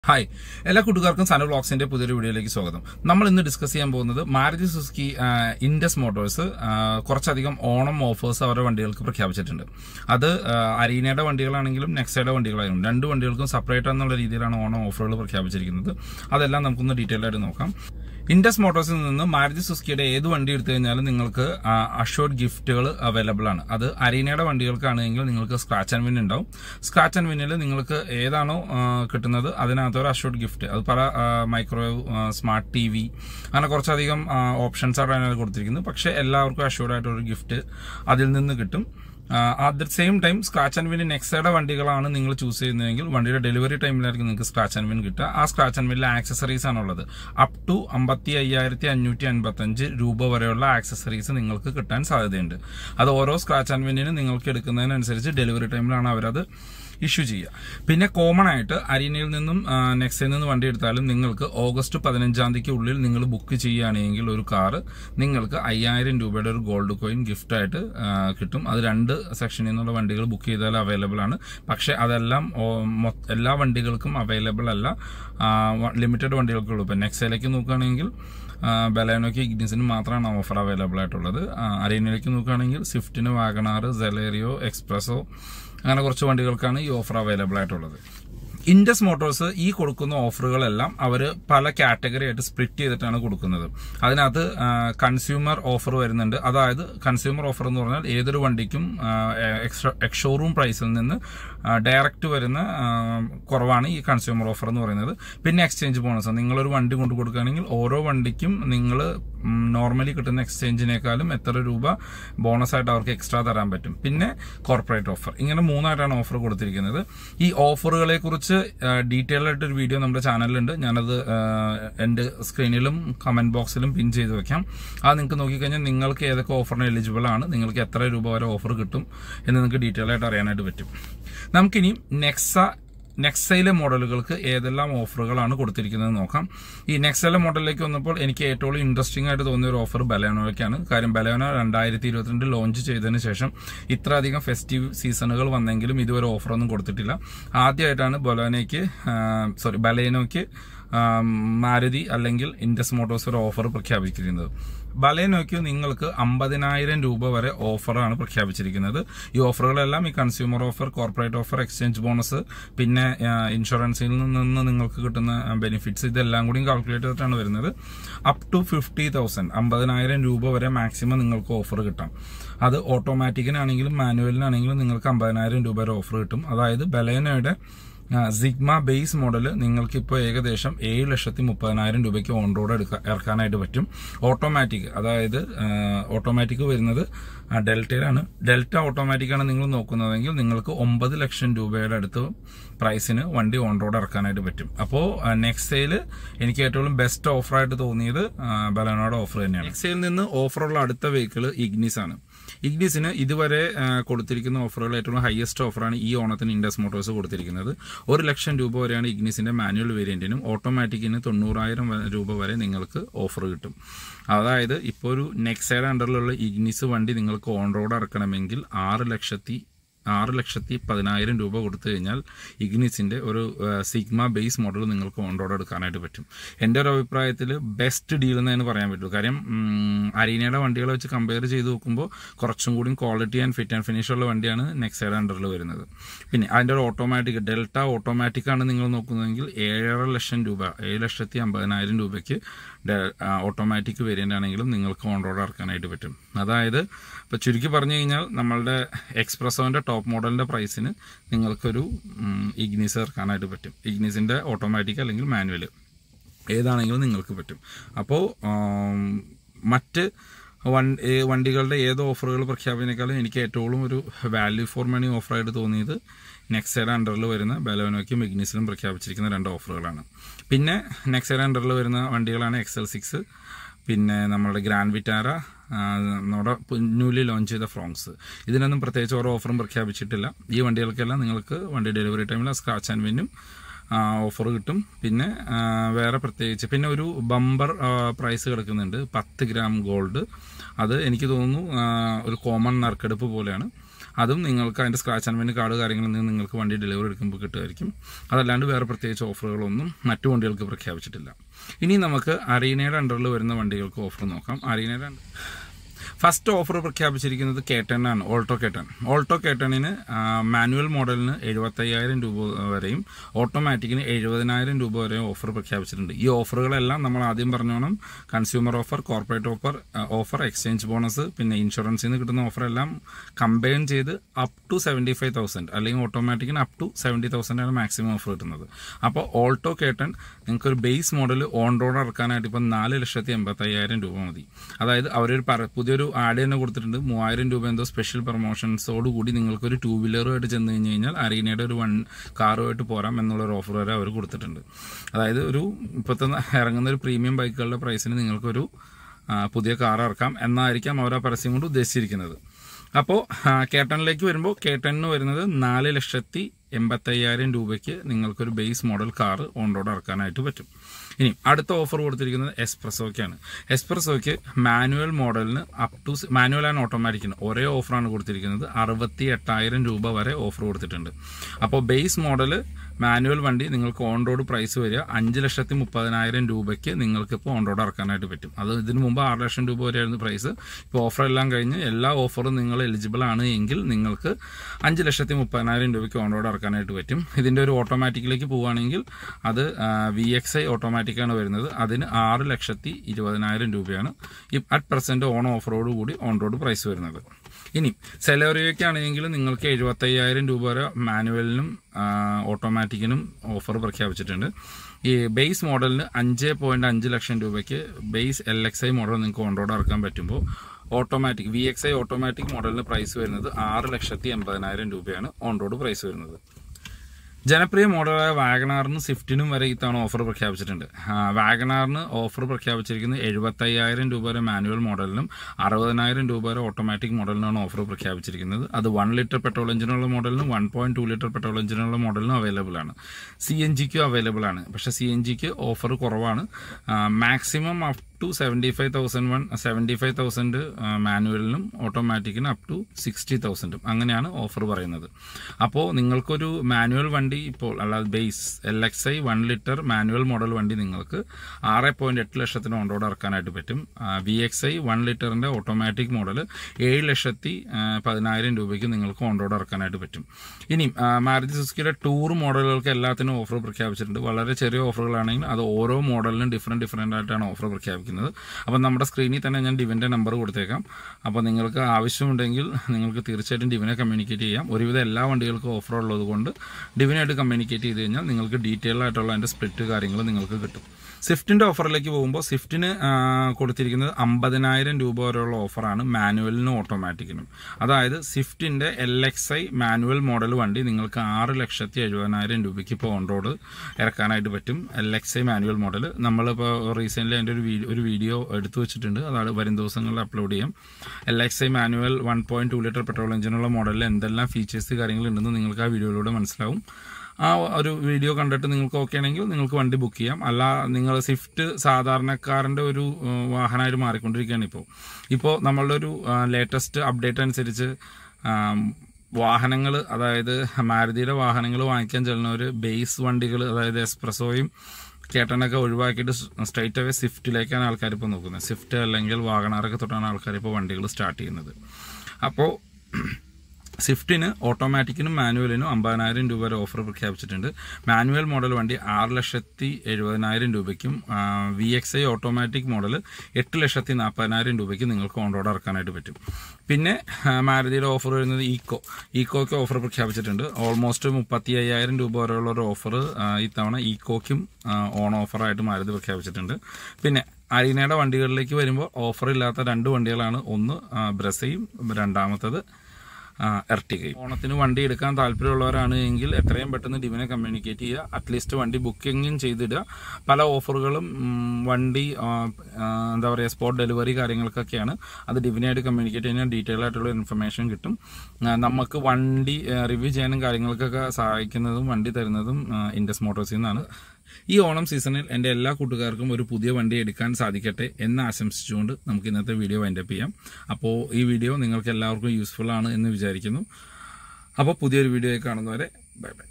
hi എല്ലാ കൂട്ടുകാർക്കും സന വ്ളോഗ്സിന്റെ പുതിയൊരു വീഡിയോയിലേക്ക് സ്വാഗതം നമ്മൾ ഇന്ന് ഡിസ്കസ് ചെയ്യാൻ പോകുന്നത് മാരുതി സുസുക്കി ഇൻഡസ് മോട്ടോഴ്സ് ആ, കുറച്ചധികം ഓണം ഓഫേഴ്സ് അവരുടെ വണ്ടികൾക്ക് പ്രഖ്യാപിച്ചിട്ടുണ്ട് അത് ആ, അരീനയുടെ വണ്ടികളാണെങ്കിലും നെക്സയുടെ വണ്ടികളാണെങ്കിലും രണ്ട് വണ്ടികൾക്കും സെപ്പറേറ്റ് എന്നുള്ള രീതിയിലാണ് ഓണം ഓഫറുകൾ പ്രഖ്യാപിച്ചിരിക്കുന്നത് അതെല്ലാം നമുക്കൊന്ന് ഡീറ്റെയിൽ ആയിട്ട് നോക്കാം ഇൻഡസ് മോട്ടോഴ്സിൽ നിന്ന് മാരുതി സുസുക്കിയുടെ ഏത് വണ്ടി എടുത്തു കഴിഞ്ഞാലും നിങ്ങൾക്ക് അഷോർഡ് ഗിഫ്റ്റുകൾ അവൈലബിൾ ആണ് അത് അരീനയുടെ വണ്ടികൾക്കാണെങ്കിൽ നിങ്ങൾക്ക് സ്ക്രാച്ച് ആൻഡ് വിൻ ഉണ്ടാവും സ്ക്രാച്ച് ആൻഡ് വിന്നിൽ നിങ്ങൾക്ക് ഏതാണോ ആ, കിട്ടുന്നത് അതിനകത്ത് ഒരു അഷോർഡ് ഗിഫ്റ്റ് അത് പല മൈക്രോവേവ് സ്മാർട്ട് ടി വി അങ്ങനെ കുറച്ചധികം ഓപ്ഷൻസ് ആണ് അതിനകത്ത് കൊടുത്തിരിക്കുന്നത് പക്ഷേ എല്ലാവർക്കും അഷോർഡ് ആയിട്ട് ഒരു ഗിഫ്റ്റ് അതിൽ നിന്ന് കിട്ടും at the same time scratch and win നെക്സയുടെ വണ്ടികളാണ് നിങ്ങൾ ചൂസ് ചെയ്യുന്നതെങ്കിൽ വണ്ടിയുടെ ഡെലിവറി ടൈമിലായിരിക്കും നിങ്ങൾക്ക് സ്ക്രാച്ച് ആൻഡ് വിൻ കിട്ടുക ആ സ്ക്രാച്ച് ആൻഡ് വിനിലെ ആക്സസറീസ് ആണുള്ളത് അപ് ടു അമ്പത്തി അയ്യായിരത്തി അഞ്ഞൂറ്റി അൻപത്തി അഞ്ച് രൂപ വരെയുള്ള ആക്സസറീസ് നിങ്ങൾക്ക് കിട്ടാൻ സാധ്യതയുണ്ട് അത് ഓരോ സ്ക്രാച്ച് ആൻഡ് വിന്നിന് നിങ്ങൾക്ക് എടുക്കുന്നതിനനുസരിച്ച് ഡെലിവറി ടൈമിലാണ് അവരത് ഇഷ്യൂ ചെയ്യുക പിന്നെ കോമൺ ആയിട്ട് അരീനയിൽ നിന്നും നെക്സയിൽ നിന്ന് വണ്ടി എടുത്താലും നിങ്ങൾക്ക് ഓഗസ്റ്റ് പതിനഞ്ചാം തീയതിക്ക് ഉള്ളിൽ നിങ്ങൾ ബുക്ക് ചെയ്യുകയാണെങ്കിൽ ഒരു കാറ് നിങ്ങൾക്ക് അയ്യായിരം രൂപയുടെ ഒരു ഗോൾഡ് കോയിൻ ഗിഫ്റ്റ് ആയിട്ട് ആ, കിട്ടും അത് രണ്ട് സെക്ഷനിൽ നിന്നുള്ള വണ്ടികൾ ബുക്ക് ചെയ്താൽ അവൈലബിൾ ആണ് പക്ഷേ അതെല്ലാം ഓ, മൊ- എല്ലാ വണ്ടികൾക്കും അവൈലബിൾ അല്ല ലിമിറ്റഡ് വണ്ടികൾക്കുള്ളൂ ഇപ്പം നെക്സയിലേക്ക് നോക്കുകയാണെങ്കിൽ ബലേനോയ്ക്ക് ഇഗ്നിസിന് മാത്രമാണ് ഓഫർ അവൈലബിൾ ആയിട്ടുള്ളത് ആ, അരീനയിലേക്ക് നോക്കുകയാണെങ്കിൽ സ്വിഫ്റ്റിന് വാഗണാർ സെലേറിയോ എക്സ്പ്രസോ അങ്ങനെ കുറച്ച് വണ്ടികൾക്കാണ് ഈ ഓഫർ അവൈലബിൾ ആയിട്ടുള്ളത് ഇൻഡസ് മോട്ടോഴ്സ് ഈ കൊടുക്കുന്ന ഓഫറുകളെല്ലാം അവർ പല കാറ്റഗറി ആയിട്ട് സ്പ്ലിറ്റ് ചെയ്തിട്ടാണ് കൊടുക്കുന്നത് അതിനകത്ത് കൺസ്യൂമർ ഓഫർ വരുന്നുണ്ട് അതായത് കൺസ്യൂമർ ഓഫർ എന്ന് പറഞ്ഞാൽ ഏതൊരു വണ്ടിക്കും എക്സ്ഷോറൂം പ്രൈസിൽ നിന്ന് ഡയറക്റ്റ് വരുന്ന ആ, കുറവാണ് ഈ കൺസ്യൂമർ ഓഫർ എന്ന് പറയുന്നത് പിന്നെ എക്സ്ചേഞ്ച് ബോണസ് നിങ്ങളൊരു വണ്ടി കൊണ്ടു കൊടുക്കുകയാണെങ്കിൽ ഓരോ വണ്ടിക്കും നിങ്ങൾ നോർമലി കിട്ടുന്ന എക്സ്ചേഞ്ചിനേക്കാളും എത്ര രൂപ ബോണസ് ആയിട്ട് അവർക്ക് എക്സ്ട്രാ തരാൻ പറ്റും പിന്നെ കോർപ്പറേറ്റ് ഓഫർ ഇങ്ങനെ മൂന്നായിട്ടാണ് ഓഫർ കൊടുത്തിരിക്കുന്നത് ഈ ഓഫറുകളെ കുറിച്ച് ഡീറ്റെയിൽ ആയിട്ട് ഒരു വീഡിയോ നമ്മുടെ ചാനലിലുണ്ട് ഞാനത് ആ, എൻ്റെ സ്ക്രീനിലും കമന്റ് ബോക്സിലും പിൻ ചെയ്ത് വെക്കാം അത് നിങ്ങൾക്ക് നോക്കിക്കഴിഞ്ഞാൽ നിങ്ങൾക്ക് ഏതൊക്കെ ഓഫറിന് എലിജിബിൾ ആണ് നിങ്ങൾക്ക് എത്ര രൂപ വരെ ഓഫർ കിട്ടും എന്ന് നിങ്ങൾക്ക് ഡീറ്റെയിൽ ആയിട്ട് അറിയാനായിട്ട് പറ്റും നമുക്കിനി നെക്സ നെക്സയിലെ മോഡലുകൾക്ക് ഏതെല്ലാം ഓഫറുകളാണ് കൊടുത്തിരിക്കുന്നത് നോക്കാം ഈ നെക്സയിലെ മോഡലിലേക്ക് വന്നപ്പോൾ എനിക്ക് ഏറ്റവും ഇൻട്രസ്റ്റിംഗ് ആയിട്ട് തോന്നിയ ഒരു ഓഫർ ബലേനോയ്ക്കാണ് കാര്യം ബലേനോ രണ്ടായിരത്തി ഇരുപത്തിരണ്ട് ലോഞ്ച് ചെയ്തതിന് ശേഷം ഇത്രയധികം ഫെസ്റ്റീവ് സീസണുകൾ വന്നെങ്കിലും ഇതുവരെ ഓഫറൊന്നും കൊടുത്തിട്ടില്ല ആദ്യമായിട്ടാണ് ബൊലോനയ്ക്ക് സോറി ബലേനോയ്ക്ക് ആം, മാരുതി അല്ലെങ്കിൽ ഇൻഡസ് മോട്ടോഴ്സ് ഒരു ഓഫർ പ്രഖ്യാപിച്ചിരിക്കുന്നത് ബലേനോയ്ക്ക് നിങ്ങൾക്ക് അമ്പതിനായിരം രൂപ വരെ ഓഫറാണ് പ്രഖ്യാപിച്ചിരിക്കുന്നത് ഈ ഓഫറുകളെല്ലാം ഈ consumer offer corporate offer exchange bonus പിന്നെ ആ, ഇൻഷുറൻസിൽ നിന്ന് നിങ്ങൾക്ക് കിട്ടുന്ന ബെനിഫിറ്റ്സ് ഇതെല്ലാം കൂടി കാൽക്കുലേറ്റ് ചെയ്തിട്ടാണ് വരുന്നത് അപ് ടു ഫിഫ്റ്റി തൗസൻഡ് അമ്പതിനായിരം രൂപ വരെ മാക്സിമം നിങ്ങൾക്ക് ഓഫർ കിട്ടാം അത് ഓട്ടോമാറ്റിക്കിനാണെങ്കിലും മാനുവലിനാണെങ്കിലും നിങ്ങൾക്ക് അമ്പതിനായിരം രൂപ വരെ ഓഫർ കിട്ടും അതായത് ബലേനോയുടെ സിഗ്മ ബേസ് മോഡൽ നിങ്ങൾക്ക് ഇപ്പോൾ ഏകദേശം ഏഴ് ലക്ഷത്തി മുപ്പതിനായിരം രൂപയ്ക്ക് ഓൺ റോഡ് എടുക്കാൻ ഇറക്കാനായിട്ട് പറ്റും ഓട്ടോമാറ്റിക് അതായത് ഓട്ടോമാറ്റിക് വരുന്നത് ആ, ഡെൽറ്റയിലാണ് ഡെൽറ്റ ഓട്ടോമാറ്റിക്കാണ് നിങ്ങൾ നോക്കുന്നതെങ്കിൽ നിങ്ങൾക്ക് ഒമ്പത് ലക്ഷം രൂപയുടെ അടുത്ത് പ്രൈസിന് വണ്ടി ഓൺ റോഡ് ഇറക്കാനായിട്ട് പറ്റും അപ്പോൾ നെക്സയിൽ എനിക്ക് ഏറ്റവും ബെസ്റ്റ് ഓഫറായിട്ട് തോന്നിയത് ബലനോയുടെ ഓഫർ തന്നെയാണ് നെക്സയിൽ നിന്ന് ഓഫറുള്ള അടുത്ത വെഹിക്കിൾ ഇഗ്നിസ് ആണ് ഇഗ്നിസിന് ഇതുവരെ ആ, കൊടുത്തിരിക്കുന്ന ഓഫറുകൾ ഏറ്റവും ഹയസ്റ്റ് ഓഫറാണ് ഈ ഓണത്തിന് ഇൻഡസ് മോട്ടോഴ്സ് കൊടുത്തിരിക്കുന്നത് ഒരു ലക്ഷം രൂപ വരെയാണ് ഇഗ്നിസിന്റെ മാനുവൽ വേരിയന്റിനും ഓട്ടോമാറ്റിക്കിന് തൊണ്ണൂറായിരം വ- രൂപ വരെ നിങ്ങൾക്ക് ഓഫർ കിട്ടും അതായത് ഇപ്പോൾ ഒരു നെക്സൈഡ് അണ്ടറിലുള്ള ഇഗ്നിസ് വണ്ടി നിങ്ങൾക്ക് ഓൺ റോഡ് ഇറക്കണമെങ്കിൽ ആറ് ലക്ഷത്തി ആറ് ലക്ഷത്തി പതിനായിരം രൂപ കൊടുത്തു കഴിഞ്ഞാൽ ഇഗ്നിസിന്റെ ഒരു സിഗ്മ ബേസ് മോഡൽ നിങ്ങൾക്ക് ഓൺ റോഡ് എടുക്കാനായിട്ട് പറ്റും എൻ്റെ ഒരു അഭിപ്രായത്തിൽ ബെസ്റ്റ് ഡീൽ എന്ന് തന്നെ പറയാൻ പറ്റുള്ളൂ കാര്യം ഉം, അരീനയുടെ വണ്ടികളെ വെച്ച് കമ്പയർ ചെയ്ത് നോക്കുമ്പോൾ കുറച്ചും കൂടി quality and fit and finish ഉള്ള വണ്ടിയാണ് നെക്സൈഡ് അണ്ടറിൽ വരുന്നത് പിന്നെ അതിൻ്റെ ഒരു ഓട്ടോമാറ്റിക് ഡെൽറ്റ ഓട്ടോമാറ്റിക് ആണ് നിങ്ങൾ നോക്കുന്നതെങ്കിൽ ഏഴര ലക്ഷം രൂപ ഏഴ് ലക്ഷത്തി അമ്പതിനായിരം രൂപയ്ക്ക് ഓട്ടോമാറ്റിക് വേരിയൻ്റ് ആണെങ്കിലും നിങ്ങൾക്ക് ഓൺ റോഡ് ഇറക്കാനായിട്ട് പറ്റും അതായത് ഇപ്പോൾ ചുരുക്കി പറഞ്ഞു കഴിഞ്ഞാൽ നമ്മളുടെ എക്സ്പ്രസോൻ്റെ ടോപ്പ് മോഡലിൻ്റെ പ്രൈസിന് നിങ്ങൾക്കൊരു ഇഗ്നീസ് ഇറക്കാനായിട്ട് പറ്റും ഇഗ്നീസിൻ്റെ ഓട്ടോമാറ്റിക് അല്ലെങ്കിൽ മാനുവൽ ഏതാണെങ്കിലും നിങ്ങൾക്ക് പറ്റും അപ്പോൾ മറ്റ് വൺ ഏ- വണ്ടികളുടെ ഏത് ഓഫറുകൾ പ്രഖ്യാപിച്ചതിനേക്കാളും എനിക്ക് ഏറ്റവും ഒരു വാല്യൂ ഫോർ മണി ഓഫറായിട്ട് തോന്നിയത് നെക്സയുടെ അണ്ടറിൽ വരുന്ന ബലോനോയ്ക്കും ഇഗ്നിസിലും പ്രഖ്യാപിച്ചിരിക്കുന്ന രണ്ട് ഓഫറുകളാണ് പിന്നെ നെക്സയുടെ അണ്ടറിൽ വരുന്ന വണ്ടികളാണ് എക്സൽ സിക്സ് പിന്നെ നമ്മുടെ ഗ്രാൻഡ് വിറ്റാര ആ, നമ്മുടെ ന്യൂലി ലോഞ്ച് ചെയ്ത ഫ്രോങ്സ് ഇതിനൊന്നും പ്രത്യേകിച്ച് ഓരോ ഓഫറും പ്രഖ്യാപിച്ചിട്ടില്ല ഈ വണ്ടികൾക്കെല്ലാം നിങ്ങൾക്ക് വണ്ടി ഡെലിവറി ടൈമിൽ സ്ക്രാച്ച് ആൻഡ് വിന്നും ഓഫർ കിട്ടും പിന്നെ ആ, വേറെ പ്രത്യേകിച്ച് പിന്നെ ഒരു ബമ്പർ പ്രൈസ് കിടക്കുന്നുണ്ട് പത്ത് ഗ്രാം ഗോൾഡ് അത് എനിക്ക് തോന്നുന്നു ആ, ഒരു കോമൺ നറുക്കെടുപ്പ് പോലെയാണ് അതും നിങ്ങൾക്ക് അതിൻ്റെ സ്ക്രാച്ച് ആൻഡ് വിൻ കാർഡ് കാര്യങ്ങളിൽ നിന്ന് നിങ്ങൾക്ക് വണ്ടി ഡെലിവറി എടുക്കുമ്പോൾ കിട്ടുമായിരിക്കും അതല്ലാണ്ട് വേറെ പ്രത്യേകിച്ച് ഓഫറുകളൊന്നും മറ്റു വണ്ടികൾക്ക് പ്രഖ്യാപിച്ചിട്ടില്ല ഇനി നമുക്ക് അറീനയുടെ അണ്ടറിൽ വരുന്ന വണ്ടികൾക്ക് ഓഫർ നോക്കാം അറീനയുടെ under- ഫസ്റ്റ് ഓഫർ പ്രഖ്യാപിച്ചിരിക്കുന്നത് കേട്ടൺ ആണ് ഓൾട്ടോ കേട്ടൺ ഓൾട്ടോ കേട്ടണിന് മാനുവൽ മോഡലിന് എഴുപത്തയ്യായിരം രൂപ വരെയും ഓട്ടോമാറ്റിക്കിന് എഴുപതിനായിരം രൂപ വരെയും ഓഫർ പ്രഖ്യാപിച്ചിട്ടുണ്ട് ഈ ഓഫറുകളെല്ലാം നമ്മൾ ആദ്യം പറഞ്ഞോണം consumer offer corporate offer offer exchange bonus പിന്നെ ഇൻഷുറൻസിൽ നിന്ന് കിട്ടുന്ന ഓഫർ എല്ലാം കമ്പൈൻ ചെയ്ത് up to seventy five thousand അല്ലെങ്കിൽ ഓട്ടോമാറ്റിക്കിന് അപ് ടു സെവൻറ്റി തൗസൻഡ് ആണ് മാക്സിമം ഓഫർ കിട്ടുന്നത് അപ്പോൾ ഓൾട്ടോ കേട്ടൺ നിങ്ങൾക്ക് ഒരു ബേസ് മോഡൽ ഓൺ റോഡ് ഇറക്കാനായിട്ട് ഇപ്പം നാല് ലക്ഷത്തി എൺപത്തയ്യായിരം രൂപ മതി അതായത് അവരൊരു പറ പുതിയൊരു ആഡ് തന്നെ കൊടുത്തിട്ടുണ്ട് മൂവായിരം രൂപ എന്തോ സ്പെഷ്യൽ പ്രൊമോഷൻസോട് കൂടി നിങ്ങൾക്ക് ഒരു ടൂ വീലറുമായിട്ട് ചെന്ന് കഴിഞ്ഞ് കഴിഞ്ഞാൽ അറീനയുടെ ഒരു വൺ കാറുമായിട്ട് പോരാം എന്നുള്ള ഒരു ഓഫർ വരെ അവർ കൊടുത്തിട്ടുണ്ട് അതായത് ഒരു ഇപ്പോഴത്തെ ഇറങ്ങുന്ന ഒരു പ്രീമിയം ബൈക്കുകളുടെ പ്രൈസിന് നിങ്ങൾക്കൊരു ആ, പുതിയ കാർ ഇറക്കാം എന്നായിരിക്കാം അവർ ആ പരസ്യം കൊണ്ട് ഉദ്ദേശിച്ചിരിക്കുന്നത് അപ്പോൾ കേട്ടണിലേക്ക് വരുമ്പോൾ കേട്ടണിന് വരുന്നത് നാല് ലക്ഷത്തി എൺപത്തയ്യായിരം രൂപയ്ക്ക് നിങ്ങൾക്കൊരു base model car on road ഇറക്കാനായിട്ട് പറ്റും ഇനി അടുത്ത ഓഫർ കൊടുത്തിരിക്കുന്നത് എസ്പ്രസോയ്ക്കാണ് എസ്പ്രസോയ്ക്ക് മാനുവൽ മോഡലിന് അപ് ടു മാനുവൽ ആൻഡ് ഓട്ടോമാറ്റിക്കിന് ഒരേ ഓഫറാണ് കൊടുത്തിരിക്കുന്നത് അറുപത്തി എട്ടായിരം രൂപ വരെ ഓഫർ കൊടുത്തിട്ടുണ്ട് അപ്പോൾ ബേസ് മോഡൽ മാനുവൽ വണ്ടി നിങ്ങൾക്ക് ഓൺ റോഡ് പ്രൈസ് വരിക അഞ്ച് ലക്ഷത്തി മുപ്പതിനായിരം രൂപയ്ക്ക് നിങ്ങൾക്ക് ഇപ്പോൾ ഓൺ റോഡ് ഇറക്കാനായിട്ട് പറ്റും അത് ഇതിന് മുമ്പ് ആറ് ലക്ഷം രൂപ വരെയായിരുന്നു പ്രൈസ് ഇപ്പോൾ ഓഫർ എല്ലാം കഴിഞ്ഞ് എല്ലാ ഓഫറും നിങ്ങൾ എലിജിബിൾ ആണ് എങ്കിൽ നിങ്ങൾക്ക് അഞ്ച് ലക്ഷത്തി മുപ്പതിനായിരം രൂപയ്ക്ക് ഓൺ റോഡ് ഇറക്കാനായിട്ട് പറ്റും ഇതിൻ്റെ ഒരു ഓട്ടോമാറ്റിക്കിലേക്ക് പോവുകയാണെങ്കിൽ അത് വി എക്സ് ഐ ഓട്ടോമാറ്റിക്കാണ് വരുന്നത് അതിന് ആറ് ലക്ഷത്തി ഇരുപതിനായിരം രൂപയാണ് ഈ അറ്റ് പ്രസൻറ്റ് ഓൺ ഓഫറോട് കൂടി ഓൺ റോഡ് പ്രൈസ് വരുന്നത് ഇനി സെലറിയൊക്കെയാണെങ്കിൽ നിങ്ങൾക്ക് എഴുപത്തയ്യായിരം രൂപ വരെ മാനുവലിനും ഓട്ടോമാറ്റിക്കിനും ഓഫർ പ്രഖ്യാപിച്ചിട്ടുണ്ട് ഈ ബേസ് മോഡലിന് അഞ്ച് പോയിന്റ് അഞ്ച് ലക്ഷം രൂപയ്ക്ക് base L X I model നിങ്ങൾക്ക് ഓൺ റോഡ് ഇറക്കാൻ പറ്റുമ്പോൾ automatic V X I automatic മോഡലിന് പ്രൈസ് വരുന്നത് ആറ് ലക്ഷത്തി എൺപതിനായിരം രൂപയാണ് ഓൺ റോഡ് പ്രൈസ് വരുന്നത് ജനപ്രിയ മോഡലായ വാഗനാറിനും സ്വിഫ്റ്റിനും വരെ ഇത്തവണ ഓഫർ പ്രഖ്യാപിച്ചിട്ടുണ്ട് ആ, വാഗനാറിന് ഓഫർ പ്രഖ്യാപിച്ചിരിക്കുന്നത് എഴുപത്തയ്യായിരം രൂപ വരെ മാനുവൽ മോഡലിനും അറുപതിനായിരം രൂപ വരെ ഓട്ടോമാറ്റിക് മോഡലിനാണ് ഓഫർ പ്രഖ്യാപിച്ചിരിക്കുന്നത് അത് വൺ ലിറ്റർ പെട്രോൾ എഞ്ചിനുള്ള മോഡലിനും one point two litre petrol എഞ്ചിനുള്ള മോഡലിനും അവൈലബിൾ ആണ് സി എൻ ജിക്കും അവൈലബിൾ ആണ് പക്ഷേ സി എൻ ജിക്ക് ഓഫർ കുറവാണ് maximum up to seventy five thousand one seventy five thousand മാനുവലിനും ഓട്ടോമാറ്റിക്കിനും അപ് ടു സിക്സ്റ്റി തൗസൻഡും അങ്ങനെയാണ് ഓഫർ പറയുന്നത് അപ്പോൾ നിങ്ങൾക്കൊരു മാനുവൽ വണ്ടി ഇപ്പോൾ അല്ലാതെ base L X I one litre manual model വണ്ടി നിങ്ങൾക്ക് ആറ് പോയിന്റ് എട്ട് ലക്ഷത്തിന് ഓൺ റോഡ് ഇറക്കാനായിട്ട് പറ്റും വി എക്സ് ഐ വൺ ലിറ്ററിന്റെ ഓട്ടോമാറ്റിക് മോഡൽ ഏഴ് ലക്ഷത്തി ആ, പതിനായിരം രൂപയ്ക്ക് നിങ്ങൾക്ക് ഓൺ റോഡ് ഇറക്കാനായിട്ട് പറ്റും ഇനിയും ആ, മാരുതി സുസുക്കിയുടെ ടൂർ മോഡലുകൾക്ക് എല്ലാത്തിനും ഓഫർ പ്രഖ്യാപിച്ചിട്ടുണ്ട് വളരെ ചെറിയ ഓഫറുകളാണെങ്കിൽ അത് ഓരോ മോഡലിനും ഡിഫറെൻറ്റ് ഡിഫറെൻ്റ് ആയിട്ടാണ് ഓഫർ പ്രഖ്യാപിക്കുന്നത് അപ്പം നമ്മുടെ സ്ക്രീനിൽ തന്നെ ഞാൻ ഡിവിൻ്റെ നമ്പർ കൊടുത്തേക്കാം അപ്പോൾ നിങ്ങൾക്ക് ആവശ്യമുണ്ടെങ്കിൽ നിങ്ങൾക്ക് തീർച്ചയായിട്ടും ഡിവിനെ കമ്മ്യൂണിക്കേറ്റ് ചെയ്യാം ഒരുവിധം എല്ലാ വണ്ടികൾക്കും ഓഫർ ഉള്ളത് കൊണ്ട് ഡിവിനായിട്ട് കമ്മ്യൂണിക്കേറ്റ് ചെയ്ത് കഴിഞ്ഞാൽ നിങ്ങൾക്ക് ഡീറ്റെയിൽ ആയിട്ടുള്ള അതിൻ്റെ സ്പ്ലിറ്റ് കാര്യങ്ങൾ നിങ്ങൾക്ക് കിട്ടും സ്വിഫ്റ്റിന്റെ ഓഫറിലേക്ക് പോകുമ്പോൾ സ്വിഫ്റ്റിന് ആ, കൊടുത്തിരിക്കുന്നത് അമ്പതിനായിരം രൂപ വരെയുള്ള ഓഫറാണ് മാനുവലിനും ഓട്ടോമാറ്റിക്കിനും അതായത് സ്വിഫ്റ്റിന്റെ L X I manual model വണ്ടി നിങ്ങൾക്ക് ആറ് ലക്ഷത്തി എഴുപതിനായിരം രൂപയ്ക്ക് ഇപ്പോൾ ഓൺ റോഡ് ഇറക്കാനായിട്ട് പറ്റും L X I manual model നമ്മളിപ്പോൾ റീസെൻ്റ്ലി അതിൻ്റെ ഒരു വീഡിയോ ഒരു വീഡിയോ എടുത്തു വെച്ചിട്ടുണ്ട് അതാണ് വരും ദിവസങ്ങളിൽ അപ്ലോഡ് ചെയ്യാം L X I manual one point two litre petrol എഞ്ചിനുള്ള മോഡലിൽ എന്തെല്ലാം ഫീച്ചേഴ്സ് കാര്യങ്ങളുണ്ടെന്ന് നിങ്ങൾക്ക് ആ വീഡിയോയിലൂടെ മനസ്സിലാവും ആ ഒരു വീഡിയോ കണ്ടിട്ട് നിങ്ങൾക്ക് ഓക്കെ ആണെങ്കിൽ നിങ്ങൾക്ക് വണ്ടി ബുക്ക് ചെയ്യാം അല്ല നിങ്ങൾ സ്വിഫ്റ്റ് സാധാരണക്കാരൻ്റെ ഒരു ഏഹ്, വാഹനമായിട്ട് മാറിക്കൊണ്ടിരിക്കുകയാണ് ഇപ്പോൾ ഇപ്പോൾ നമ്മളുടെ ഒരു ലേറ്റസ്റ്റ് അപ്ഡേറ്റ് അനുസരിച്ച് വാഹനങ്ങൾ അതായത് മാരുതിയുടെ വാഹനങ്ങൾ വാങ്ങിക്കാൻ ചെല്ലുന്നവർ ബേസ് വണ്ടികൾ അതായത് എക്സ്പ്രസോയും കേട്ടനൊക്കെ ഒഴിവാക്കിയിട്ട് സ്ട്രൈറ്റ് അവേ സ്വിഫ്റ്റിലേക്കാണ് ആൾക്കാർ ഇപ്പോൾ നോക്കുന്നത് സ്വിഫ്റ്റ് അല്ലെങ്കിൽ വാഗണാറൊക്കെ തൊട്ടാണ് ആൾക്കാർ ഇപ്പോൾ വണ്ടികൾ സ്റ്റാർട്ട് ചെയ്യുന്നത് അപ്പോൾ സ്വിഫ്റ്റിന് ഓട്ടോമാറ്റിക്കിനും മാനുവലിനും അമ്പതിനായിരം രൂപ വരെ ഓഫർ പ്രഖ്യാപിച്ചിട്ടുണ്ട് മാനുവൽ മോഡൽ വണ്ടി ആറ് ലക്ഷത്തി എഴുപതിനായിരം രൂപയ്ക്കും V X I automatic model എട്ട് ലക്ഷത്തി നാൽപ്പതിനായിരം രൂപയ്ക്ക് നിങ്ങൾക്ക് ഓൺ റോഡ് ഇറക്കാനായിട്ട് പറ്റും പിന്നെ ആ, മാരുതിയുടെ ഓഫർ വരുന്നത് ഈക്കോ ഈക്കോയ്ക്ക് ഓഫർ പ്രഖ്യാപിച്ചിട്ടുണ്ട് ഓൾമോസ്റ്റ് മുപ്പത്തി അയ്യായിരം രൂപ വരെയുള്ള ഒരു ഓഫർ ഇത്തവണ ഈക്കോയ്ക്കും ഓൺ ഓഫറായിട്ട് മാരുതി പ്രഖ്യാപിച്ചിട്ടുണ്ട് പിന്നെ അരീനയുടെ വണ്ടികളിലേക്ക് വരുമ്പോൾ ഓഫർ ഇല്ലാത്ത രണ്ട് വണ്ടികളാണ് ഒന്ന് ആ, ബ്രസയും രണ്ടാമത്തത് എർട്ടികയും ഓണത്തിന് വണ്ടി എടുക്കാൻ താല്പര്യമുള്ളവരാണ് എങ്കിൽ എത്രയും പെട്ടെന്ന് ഡിവിനെ കമ്മ്യൂണിക്കേറ്റ് ചെയ്യുക അറ്റ്ലീസ്റ്റ് വണ്ടി ബുക്കിങ്ങും ചെയ്തിടുക പല ഓഫറുകളും ഉം, വണ്ടി ആ, ആ, എന്താ പറയുക സ്പോട്ട് ഡെലിവറി കാര്യങ്ങൾക്കൊക്കെയാണ് അത് ഡിവിനായിട്ട് കമ്മ്യൂണിക്കേറ്റ് ചെയ്യാൻ ഡീറ്റെയിൽ ആയിട്ടുള്ള ഇൻഫർമേഷൻ കിട്ടും ആ, നമുക്ക് വണ്ടി റിവ്യൂ ചെയ്യാനും കാര്യങ്ങൾക്കൊക്കെ സഹായിക്കുന്നതും വണ്ടി തരുന്നതും ഇൻഡസ് മോട്ടോഴ്സിൽ നിന്നാണ് ഈ ഓണം സീസണിൽ എൻ്റെ എല്ലാ കൂട്ടുകാർക്കും ഒരു പുതിയ വണ്ടി എടുക്കാൻ സാധിക്കട്ടെ എന്ന് ആശംസിച്ചുകൊണ്ട് നമുക്ക് ഇന്നത്തെ വീഡിയോ വൈൻഡപ്പ് ചെയ്യാം അപ്പോൾ ഈ വീഡിയോ നിങ്ങൾക്ക് എല്ലാവർക്കും യൂസ്ഫുൾ ആണ് എന്ന് വിചാരിക്കുന്നു അപ്പോൾ പുതിയൊരു വീഡിയോ കാണുന്നവരെ ബൈ ബൈ